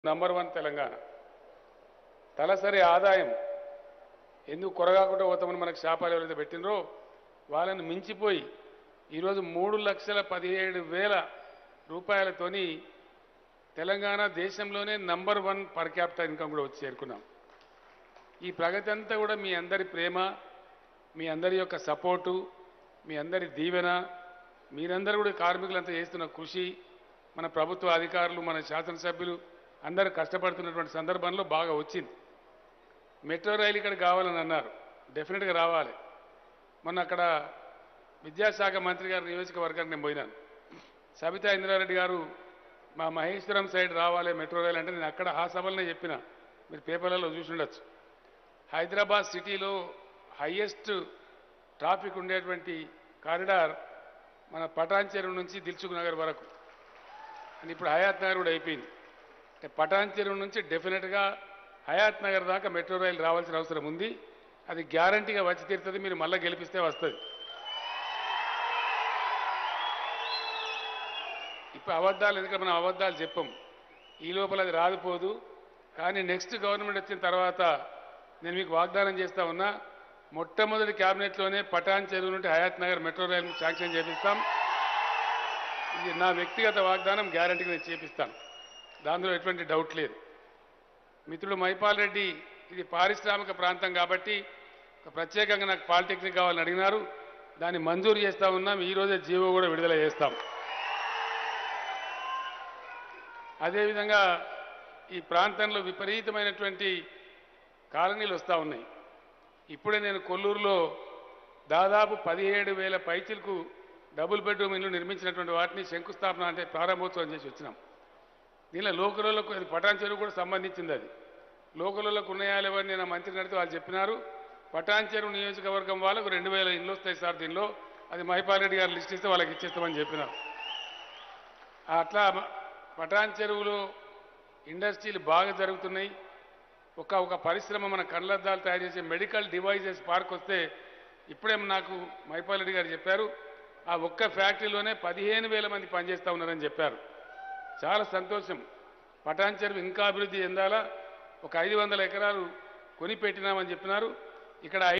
number one Telangana తలసరి ఆదాయం ఎందుకు కొరగాకుండా పోతామని మనకు శాపాలు ఎవరైతే పెట్టినరో వాళ్ళని మించిపోయి ఈరోజు మూడు లక్షల పదిహేడు వేల రూపాయలతోని తెలంగాణ దేశంలోనే number one per capita income కూడా వచ్చి చేరుకున్నాం ఈ ప్రగతి అంతా కూడా మీ అందరి ప్రేమ మీ అందరి యొక్క సపోర్టు మీ అందరి దీవెన మీరందరూ కూడా కార్మికులంతా చేస్తున్న కృషి మన ప్రభుత్వ అధికారులు మన శాసనసభ్యులు అందరూ కష్టపడుతున్నటువంటి సందర్భంలో బాగా వచ్చింది మెట్రో రైలు ఇక్కడ కావాలని అన్నారు డెఫినెట్గా రావాలి మొన్న అక్కడ విద్యాశాఖ మంత్రి గారి నియోజకవర్గానికి నేను పోయినాను సబితా ఇంద్రారెడ్డి గారు మా మహేశ్వరం సైడ్ రావాలి మెట్రో రైలు అంటే నేను అక్కడ ఆ సభలనే చెప్పిన మీరు పేపర్లలో చూసి ఉండొచ్చు హైదరాబాద్ సిటీలో హయ్యెస్ట్ ట్రాఫిక్ ఉండేటువంటి కారిడార్ మన పటాన్ చెరువు నుంచి దిల్సుఖ్ నగర్ వరకు అని ఇప్పుడు హయాత్ నగర్ కూడా అయిపోయింది అంటే పటాన్ చెరువు నుంచి డెఫినెట్గా హయాత్ నగర్ దాకా మెట్రో రైలు రావాల్సిన అవసరం ఉంది అది గ్యారంటీగా వచ్చి తీరుతుంది మీరు మళ్ళీ గెలిపిస్తే వస్తుంది ఇప్పుడు అబద్ధాలు ఎందుకంటే మనం అబద్ధాలు చెప్పం ఈ లోపల అది రాదుపోదు కానీ నెక్స్ట్ గవర్నమెంట్ వచ్చిన తర్వాత నేను మీకు వాగ్దానం చేస్తా ఉన్నా మొట్టమొదటి క్యాబినెట్లోనే పటాన్ చెరువు నుండి హయాత్ నగర్ మెట్రో రైలు శాంక్షన్ చేపిస్తాం ఇది నా వ్యక్తిగత వాగ్దానం గ్యారంటీగా నేను చేపిస్తాను దానిలో ఎటువంటి డౌట్ లేదు మిత్రుడు మైపాల్ రెడ్డి ఇది పారిశ్రామిక ప్రాంతం కాబట్టి ఒక ప్రత్యేకంగా నాకు పాలిటెక్నిక్ కావాలని అడిగినారు దాన్ని మంజూరు చేస్తా ఉన్నాం ఈ రోజే జీవో కూడా విడుదల చేస్తాం అదేవిధంగా ఈ ప్రాంతంలో విపరీతమైనటువంటి కాలనీలు వస్తూ ఉన్నాయి ఇప్పుడే నేను కొల్లూరులో దాదాపు పదిహేడు వేల పైచిలకు డబుల్ బెడ్రూమ్ ఇల్లు నిర్మించినటువంటి వాటిని శంకుస్థాపన అంటే ప్రారంభోత్సవం చేసి వచ్చినాం దీనిలో లోకలకు అది పటాన్ చెరువు కూడా సంబంధించింది అది లోకలకు ఉన్నాయా లేవని నేను ఆ మంత్రి నడితే వాళ్ళు చెప్పినారు పటాన్ చెరువు నియోజకవర్గం వాళ్ళకు రెండు వేల ఇల్లు వస్తాయి సార్ దీనిలో అది మహిపాల్ రెడ్డి గారు లిస్ట్ ఇస్తే వాళ్ళకి ఇచ్చేస్తామని చెప్పినారు అట్లా మ- పటాన్ చెరువులో ఇండస్ట్రీలు బాగా జరుగుతున్నాయి ఒక ఒక పరిశ్రమ మన కళ్ళద్దాలు తయారు చేసే మెడికల్ డివైజెస్ పార్క్ వస్తే ఇప్పుడే నాకు మైపాల్ రెడ్డి గారు చెప్పారు ఆ ఒక్క ఫ్యాక్టరీలోనే పదిహేను వేల మంది పనిచేస్తూ ఉన్నారని చెప్పారు చాలా సంతోషం పటాన్ చెరువు ఇంకా అభివృద్ధి చెందాలా ఒక ఐదు వందల ఎకరాలు కొని పెట్టినామని చెప్పినారు ఇక్కడ